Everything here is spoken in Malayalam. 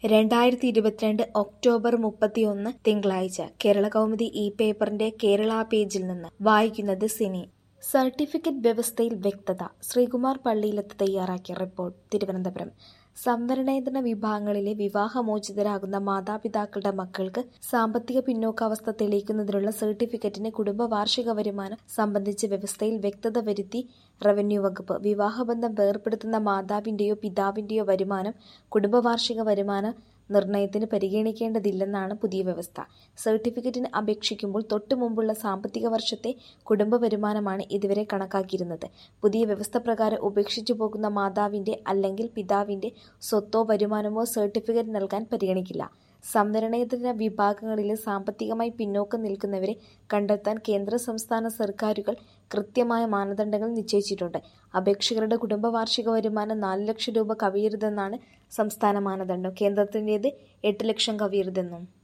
രണ്ടായിരത്തി ഇരുപത്തിരണ്ട് ഒക്ടോബർ മുപ്പത്തിയൊന്ന് തിങ്കളാഴ്ച കേരളകൗമുദി ഈ പേപ്പറിന്റെ കേരള പേജിൽ നിന്ന് വായിക്കുന്നത് സിനി സർട്ടിഫിക്കറ്റ് വ്യവസ്ഥയിൽ വ്യക്തത ശ്രീകുമാർ പള്ളിയിലത്ത് തയ്യാറാക്കിയ റിപ്പോർട്ട് തിരുവനന്തപുരം സംവരണേതര വിഭാഗങ്ങളിലെ വിവാഹമോചിതരാകുന്ന മാതാപിതാക്കളുടെ മക്കൾക്ക് സാമ്പത്തിക പിന്നോക്കാവസ്ഥ തെളിയിക്കുന്നതിനുള്ള സർട്ടിഫിക്കറ്റിന് കുടുംബ വാർഷിക വരുമാനം സംബന്ധിച്ച വ്യവസ്ഥയിൽ വ്യക്തത വരുത്തി റവന്യൂ വകുപ്പ് വിവാഹബന്ധം വേർപെടുത്തുന്ന മാതാവിന്റെയോ പിതാവിന്റെയോ വരുമാനം കുടുംബ വാർഷിക വരുമാന നിർണയത്തിന് പരിഗണിക്കേണ്ടതില്ലെന്നാണ് പുതിയ വ്യവസ്ഥ സർട്ടിഫിക്കറ്റിന് അപേക്ഷിക്കുമ്പോൾ തൊട്ടു മുമ്പുള്ള സാമ്പത്തിക വർഷത്തെ കുടുംബ വരുമാനമാണ് ഇതുവരെ കണക്കാക്കിയിരുന്നത് പുതിയ വ്യവസ്ഥ പ്രകാരം ഉപേക്ഷിച്ചു പോകുന്ന മാതാവിന്റെ അല്ലെങ്കിൽ പിതാവിന്റെ സ്വത്തോ വരുമാനമോ സർട്ടിഫിക്കറ്റ് നൽകാൻ പരിഗണിക്കില്ല സംവരണേതര വിഭാഗങ്ങളിലെ സാമ്പത്തികമായി പിന്നോക്കം നിൽക്കുന്നവരെ കണ്ടെത്താൻ കേന്ദ്ര സംസ്ഥാന സർക്കാരുകൾ കൃത്യമായ മാനദണ്ഡങ്ങൾ നിശ്ചയിച്ചിട്ടുണ്ട് അപേക്ഷകരുടെ കുടുംബ വാർഷിക വരുമാനം നാല് ലക്ഷം രൂപ കവിയരുതെന്നാണ് സംസ്ഥാന മാനദണ്ഡം കേന്ദ്രത്തിൻ്റേത് എട്ട് ലക്ഷം കവിയരുതെന്നും